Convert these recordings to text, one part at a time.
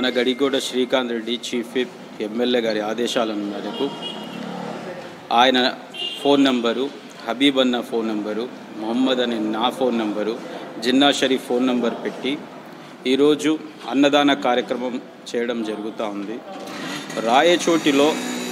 మన Gadikota Srikanth Reddy chief whip MLA గారి ఆదేశాల మేరకు ఆయన ఫోన్ నంబరు హబీబ్ అన్న ఫోన్ నంబరు మొహమ్మద్ అనే నా phone number Jinna Sharif phone number పెట్టి ఈరోజు అన్నదాన కార్యక్రమం చేయడం జరుగుతూ ఉంది రాయచోటిలో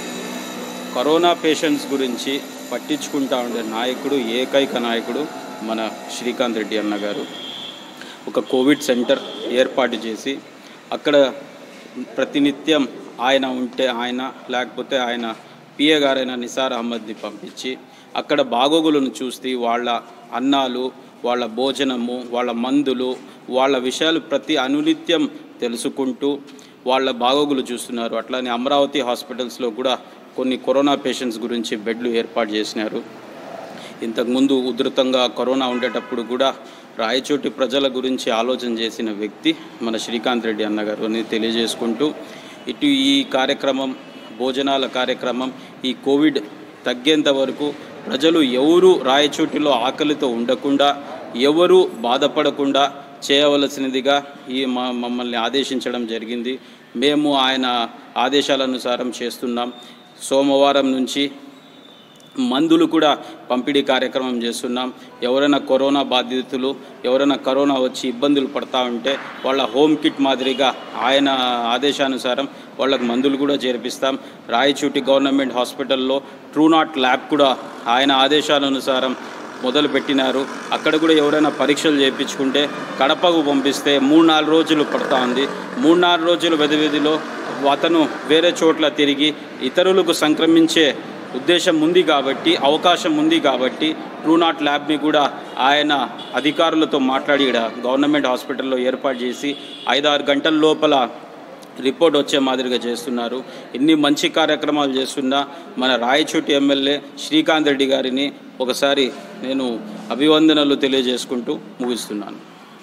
కరోనా పేషెంట్స్ గురించి పట్టించుకుంటా ఉండే నాయకుడు ఏకైక నాయకుడు మన శ్రీకాంత్ రెడ్డి అన్న గారు ఒక కోవిడ్ సెంటర్ ఏర్పాటు చేసి అక్కడ ప్రతినిత్యం ఆయన ఉంటే ఆయన లేకపోతే ఆయన పిఏ గారైన నిసార్ అహ్మద్ని పంపించి అక్కడ బాగోగులను చూసి వాళ్ళ అన్నాలు వాళ్ళ భోజనము వాళ్ళ మందులు వాళ్ళ విషయాలు ప్రతి అనునిత్యం తెలుసుకుంటూ వాళ్ళ బాగోగులు చూస్తున్నారు అట్లానే అమరావతి హాస్పిటల్స్లో కూడా కొన్ని కరోనా పేషెంట్స్ గురించి బెడ్లు ఏర్పాటు చేసినారు ఇంతకుముందు ఉధృతంగా కరోనా ఉండేటప్పుడు కూడా రాయచోటి ప్రజల గురించి ఆలోచన చేసిన వ్యక్తి మన శ్రీకాంత్ రెడ్డి అన్నగారు అని తెలియజేసుకుంటూ ఇటు ఈ కార్యక్రమం భోజనాల కార్యక్రమం ఈ కోవిడ్ తగ్గేంత వరకు ప్రజలు ఎవరు రాయచోటిలో ఆకలితో ఉండకుండా ఎవరు బాధపడకుండా చేయవలసినదిగా ఈ మా మమ్మల్ని ఆదేశించడం జరిగింది మేము ఆయన ఆదేశాలనుసారం చేస్తున్నాం సోమవారం నుంచి మందులు కూడా పంపిణీ కార్యక్రమం చేస్తున్నాం ఎవరైనా కరోనా బాధితులు ఎవరైనా కరోనా వచ్చి ఇబ్బందులు పడతా ఉంటే వాళ్ళ హోమ్ కిట్ మాదిరిగా ఆయన ఆదేశానుసారం వాళ్ళకి మందులు కూడా చేర్పిస్తాం రాయచూటి గవర్నమెంట్ హాస్పిటల్లో ట్రూ నాట్ ల్యాబ్ కూడా ఆయన ఆదేశాలనుసారం మొదలు పెట్టినారు అక్కడ కూడా ఎవరైనా పరీక్షలు చేయించుకుంటే కడపకు పంపిస్తే మూడు నాలుగు రోజులు పడతా ఉంది మూడు నాలుగు రోజుల వ్యధిలో అతను వేరే చోట్ల తిరిగి ఇతరులకు సంక్రమించే ఉద్దేశం ఉంది కాబట్టి అవకాశం ఉంది కాబట్టి ట్రూ నాట్ ల్యాబ్ని కూడా ఆయన అధికారులతో మాట్లాడి ఈడ గవర్నమెంట్ హాస్పిటల్లో ఏర్పాటు చేసి ఐదారు గంటల లోపల రిపోర్ట్ వచ్చే మాదిరిగా చేస్తున్నారు ఇన్ని మంచి కార్యక్రమాలు చేస్తున్న మన రాయచోటి ఎమ్మెల్యే శ్రీకాంత్ రెడ్డి గారిని ఒకసారి నేను అభివందనలు తెలియజేసుకుంటూ ముగిస్తున్నాను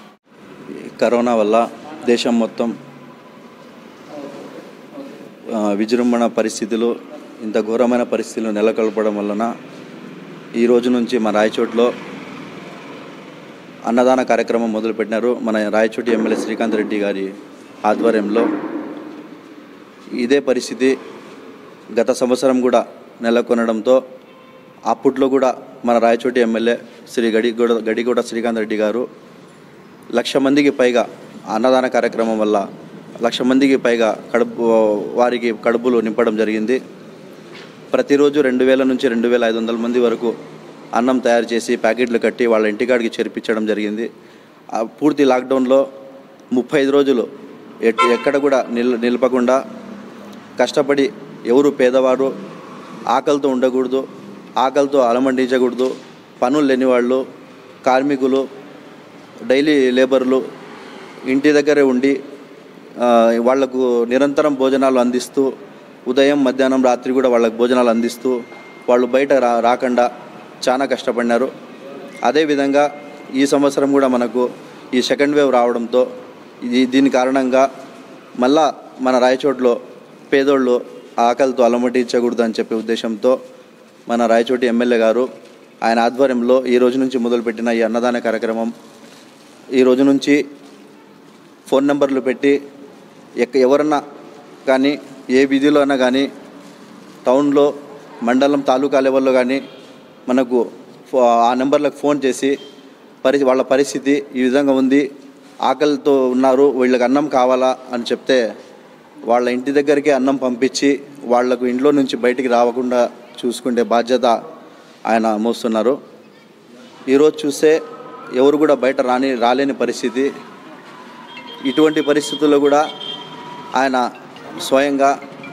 కరోనా వల్ల దేశం మొత్తం ఆ, విజృంభణ పరిస్థితులు ఇంత ఘోరమైన పరిస్థితులు నెలకొల్పడం వలన ఈ రోజు నుంచి మన రాయచోట్లో అన్నదాన కార్యక్రమం మొదలుపెట్టినారు మన రాయచోటి ఎమ్మెల్యే శ్రీకాంత్ రెడ్డి గారి ఆధ్వర్యంలో ఇదే పరిస్థితి గత సంవత్సరం కూడా నెలకొనడంతో అప్పట్లో కూడా మన రాయచోటి ఎమ్మెల్యే శ్రీ గడిగూడ గడిగూడ శ్రీకాంత్ రెడ్డి గారు లక్ష మందికి పైగా అన్నదాన కార్యక్రమం వల్ల లక్ష మందికి పైగా కడుపు వారికి కడుపులు నింపడం జరిగింది ప్రతిరోజు రెండు వేల నుంచి రెండు వేల ఐదు వందల మంది వరకు అన్నం తయారు చేసి ప్యాకెట్లు కట్టి వాళ్ళ ఇంటికాడికి చేర్పించడం జరిగింది ఆ పూర్తి లాక్డౌన్లో ముప్పై ఐదు రోజులు ఎట్- ఎక్కడ కూడా నిల్ నిలపకుండా కష్టపడి ఎవరు పేదవారు ఆకలితో ఉండకూడదు ఆకలితో అలమండించకూడదు పనులు లేని వాళ్ళు కార్మికులు డైలీ లేబర్లు ఇంటి దగ్గరే ఉండి ఆ, వాళ్లకు నిరంతరం భోజనాలు అందిస్తూ ఉదయం మధ్యాహ్నం రాత్రి కూడా వాళ్ళకు భోజనాలు అందిస్తూ వాళ్ళు బయట రా రాకుండా చాలా కష్టపడినారు అదేవిధంగా ఈ సంవత్సరం కూడా మనకు ఈ సెకండ్ వేవ్ రావడంతో ఇది దీని కారణంగా మళ్ళా మన రాయచోట్లో పేదోళ్ళు ఆకలితో అలమటించకూడదు అని చెప్పే ఉద్దేశంతో మన రాయచోటి ఎమ్మెల్యే గారు ఆయన ఆధ్వర్యంలో ఈ రోజు నుంచి మొదలుపెట్టిన ఈ అన్నదాన కార్యక్రమం ఈ రోజు నుంచి ఫోన్ నెంబర్లు పెట్టి ఎక్క ఎవరన్నా కానీ ఏ వీధిలో అయినా కానీ టౌన్లో మండలం తాలూకా లెవెల్లో కానీ మనకు ఫో- ఆ నెంబర్లకు ఫోన్ చేసి పరి వాళ్ళ పరిస్థితి ఈ విధంగా ఉంది ఆకలితో ఉన్నారు వీళ్ళకి అన్నం కావాలా అని చెప్తే వాళ్ళ ఇంటి దగ్గరికి అన్నం పంపించి వాళ్లకు ఇంట్లో నుంచి బయటికి రాకుండా చూసుకునే బాధ్యత ఆయన మోస్తున్నారు ఈరోజు చూస్తే ఎవరు కూడా బయట రాని రాలేని పరిస్థితి ఇటువంటి పరిస్థితుల్లో కూడా ఆయన స్వయంగా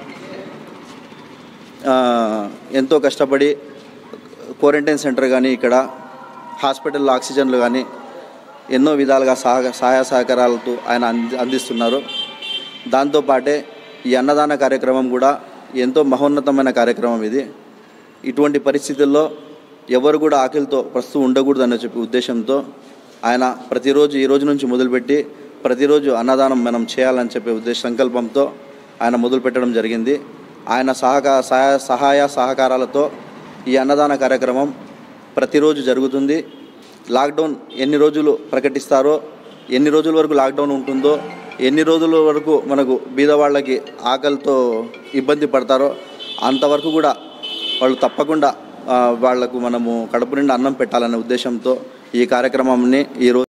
ఆ, ఎంతో కష్టపడి క్వారంటైన్ సెంటర్ కానీ ఇక్కడ హాస్పిటల్లో ఆక్సిజన్లు కానీ ఎన్నో విధాలుగా సహ సహాయ సహకారాలతో ఆయన అంది అందిస్తున్నారు దాంతోపాటే ఈ అన్నదాన కార్యక్రమం కూడా ఎంతో మహోన్నతమైన కార్యక్రమం ఇది ఇటువంటి పరిస్థితుల్లో ఎవరు కూడా ఆకలితో ప్రస్తుతం ఉండకూడదు అనే చెప్పి ఉద్దేశంతో ఆయన ప్రతిరోజు ఈ రోజు నుంచి మొదలుపెట్టి ప్రతిరోజు అన్నదానం మనం చేయాలని చెప్పే ఉద్దేశ సంకల్పంతో ఆయన మొదలుపెట్టడం జరిగింది ఆయన సహకా సహాయ సహాయ సహకారాలతో ఈ అన్నదాన కార్యక్రమం ప్రతిరోజు జరుగుతుంది లాక్డౌన్ ఎన్ని రోజులు ప్రకటిస్తారో ఎన్ని రోజుల వరకు లాక్డౌన్ ఉంటుందో ఎన్ని రోజుల వరకు మనకు బీద వాళ్ళకి ఆకలితో ఇబ్బంది పడతారో అంతవరకు కూడా వాళ్ళు తప్పకుండా ఆ, వాళ్లకు మనము కడుపు నిండా అన్నం పెట్టాలనే ఉద్దేశంతో ఈ కార్యక్రమాన్ని ఈరోజు